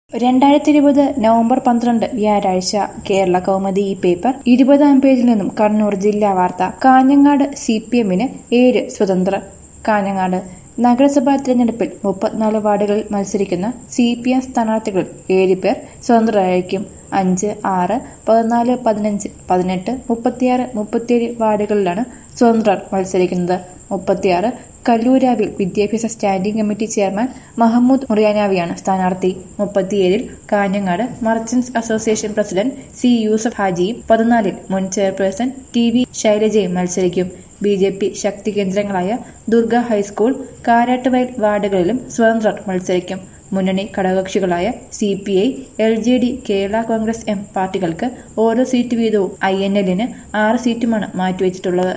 രണ്ടായിരത്തി ഇരുപത് നവംബർ പന്ത്രണ്ട് വ്യാഴാഴ്ച കേരള കൗമുദി ഈ പേപ്പർ ഇരുപതാം പേജിൽ നിന്നും കണ്ണൂർ ജില്ലാ വാർത്ത കാഞ്ഞങ്ങാട് സി പി എമ്മിന് ഏഴ് സ്വതന്ത്രർ കാഞ്ഞങ്ങാട് നഗരസഭാ തിരഞ്ഞെടുപ്പിൽ മുപ്പത്തിനാല് വാർഡുകളിൽ മത്സരിക്കുന്ന സി പി എം സ്ഥാനാർത്ഥികളിൽ ഏഴ് പേർ സ്വതന്ത്രരായിരിക്കും അഞ്ച് ആറ് പതിനാല് പതിനഞ്ച് പതിനെട്ട് മുപ്പത്തിയാറ് മുപ്പത്തിയേഴ് വാർഡുകളിലാണ് സ്വതന്ത്രർ മത്സരിക്കുന്നത് മുപ്പത്തിയാറ് കല്ലൂരാവിൽ വിദ്യാഭ്യാസ സ്റ്റാൻഡിംഗ് കമ്മിറ്റി ചെയർമാൻ മഹമ്മൂദ് മുറിയാനാവിയാണ് സ്ഥാനാർത്ഥി മുപ്പത്തിയേഴിൽ Kanhangad merchants association president C Yousuf ഹാജിയും പതിനാലിൽ മുൻ ചെയർപേഴ്സൺ ടി വി ശൈലജയും മത്സരിക്കും ബി ജെ പി ശക്തി കേന്ദ്രങ്ങളായ ദുർഗ ഹൈസ്കൂൾ കാരാട്ടുവയൽ വാർഡുകളിലും സ്വതന്ത്രർ മത്സരിക്കും മുന്നണി ഘടകകക്ഷികളായ C P I L J D Kerala Congress M പാർട്ടികൾക്ക് ഓരോ സീറ്റ് വീതവും ഐ എൻ എല്ലിന് ആറ് സീറ്റുമാണ് മാറ്റിവെച്ചിട്ടുള്ളത്